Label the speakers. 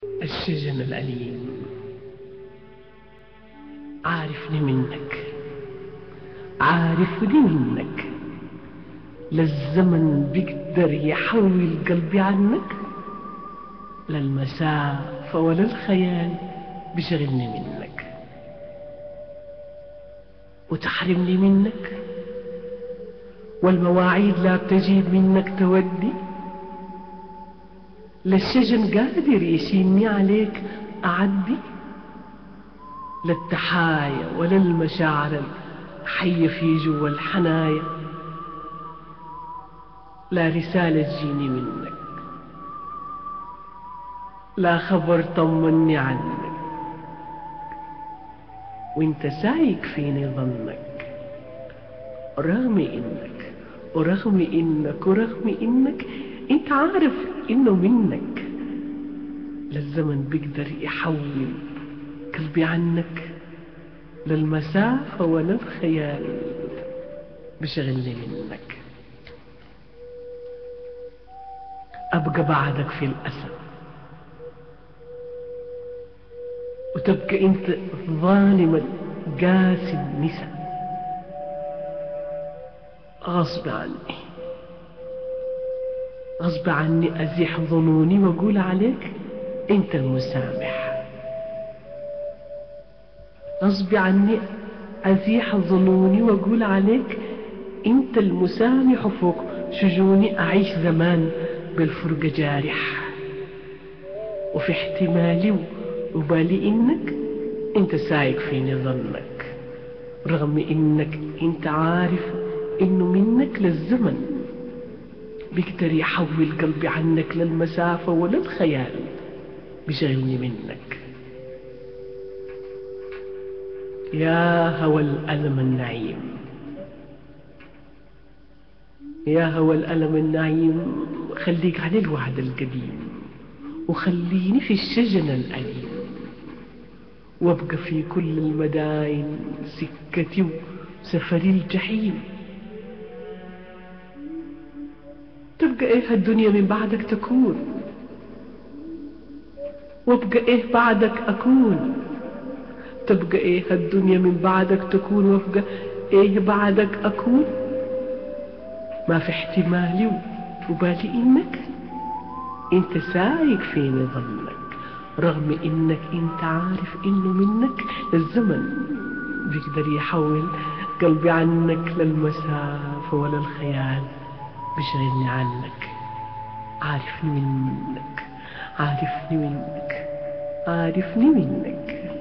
Speaker 1: الشجن الأليم عارفني منك عارفني منك لا الزمن بيقدر يحول قلبي عنك لا المسافة ولا الخيال بيشغلني منك وتحرمني منك والمواعيد لا بتجيب منك تودي لا الشجن قادر يشيلني عليك أعدي لا التحايا ولا المشاعر الحية في جوا الحنايا لا رسالة تجيني منك لا خبر طمني عنك وانت سايق فيني ظنك رغم انك ورغم انك ورغم انك انت عارف انه منك لا الزمن بيقدر يحول قلبي عنك لا المسافة ولا الخيال بشغلني منك أبقى بعدك في الأسى وتبقى أنت ظالما قاسي النساء غصب عني غصب عني أزيح ظنوني وأقول عليك أنت المسامح غصب عني أزيح ظنوني وأقول عليك أنت المسامح فوق شجوني أعيش زمان بالفرقة جارح وفي احتمالي وبالي إنك أنت سايق فيني ظنك رغم إنك أنت عارف إنه منك للزمن بيقدر يحول قلبي عنك للمسافة ولا الخيال بيشغلني منك يا هوى الألم النعيم يا هوى الألم النعيم خليك على الوعد القديم وخليني في الشجن الأليم وابقى في كل المداين سكتي وسفري الجحيم تبقى ايه هالدنيا من بعدك تكون وابقى ايه بعدك اكون تبقى ايه هالدنيا من بعدك تكون وابقى ايه بعدك اكون ما في احتمالي وبالي انك انت سايق فيني ظنك رغم انك انت عارف انه منك الزمن بيقدر يحول قلبي عنك للمسافة ولا الخيال بيشغلني عنك عارفني منك عارفني منك عارفني منك